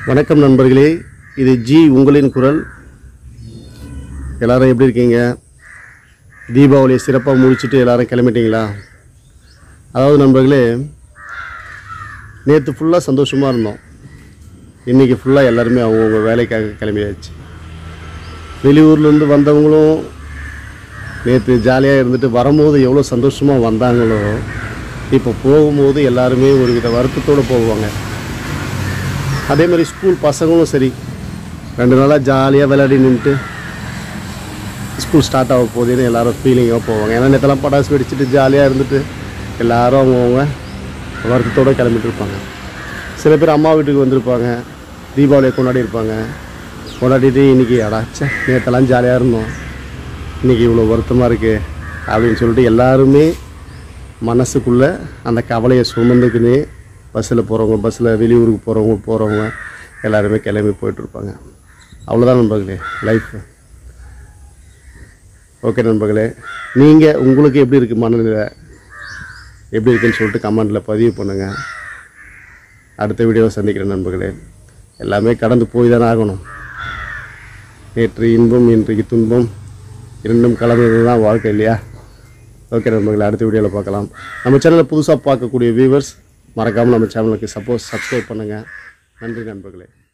வணக்கம் நண்பர்களே இது ஜி உங்களின் குரல் எல்லாரும் எப்படி இருக்கீங்க தீபாவளியை சிறப்பாக முடிச்சுட்டு எல்லாரும் கிளம்பிட்டீங்களா அதாவது நண்பர்களே நேற்று ஃபுல்லாக சந்தோஷமாக இருந்தோம் இன்றைக்கி ஃபுல்லாக எல்லாருமே அவங்கவுங்க வேலைக்காக கிளம்பியாச்சு வெளியூர்லேருந்து வந்தவங்களும் நேற்று ஜாலியாக இருந்துட்டு வரும்போது எவ்வளோ சந்தோஷமாக வந்தாங்களோ இப்போ போகும்போது எல்லாருமே ஒரு வித வருத்தத்தோடு போவாங்க அதே மாதிரி ஸ்கூல் பசங்களும் சரி ரெண்டு நாளாக ஜாலியாக விளையாடி நின்றுட்டு ஸ்கூல் ஸ்டார்ட் ஆக போகுதுன்னு எல்லாரும் ஃபீலிங்காக போவாங்க ஏன்னா நேற்றெல்லாம் பட்டாசு வெடிச்சிட்டு ஜாலியாக இருந்துட்டு எல்லாரும் அவங்கவுங்க வருத்தத்தோடு கிளம்பிட்டு இருப்பாங்க சில பேர் அம்மா வீட்டுக்கு வந்திருப்பாங்க தீபாவளியை கொண்டாடி இருப்பாங்க கொண்டாடிட்டு இன்றைக்கி அடாச்சே நேற்றெல்லாம் ஜாலியாக இருந்தோம் இன்றைக்கி இவ்வளோ வருத்தமாக இருக்குது அப்படின்னு சொல்லிட்டு எல்லாருமே மனசுக்குள்ளே அந்த கவலையை சுமந்துக்குன்னு பஸ்ஸில் போகிறவங்க பஸ்ஸில் வெளியூருக்கு போகிறவங்க போகிறவங்க எல்லாருமே கிளம்பி போயிட்டுருப்பாங்க அவ்வளோதான் நண்பர்களே லைஃப் ஓகே நண்பர்களே நீங்கள் உங்களுக்கு எப்படி இருக்குது மனநிலை எப்படி இருக்குன்னு சொல்லிட்டு கமெண்டில் பதிவு பண்ணுங்கள் அடுத்த வீடியோவை சந்திக்கிறேன் நண்பர்களே எல்லாமே கடந்து போய் தானே ஆகணும் நேற்று இன்பம் இன்றைக்கு துன்பம் இரண்டும் கலந்தது தான் வாழ்க்கை இல்லையா ஓகே நண்பர்களே அடுத்த வீடியோவில் பார்க்கலாம் நம்ம சேனலை புதுசாக பார்க்கக்கூடிய வியூவர்ஸ் மறக்காமல் நம்ம சேனலுக்கு சப்போஸ் சப்ஸ்கிரைப் பண்ணுங்கள் நன்றி நண்பர்களே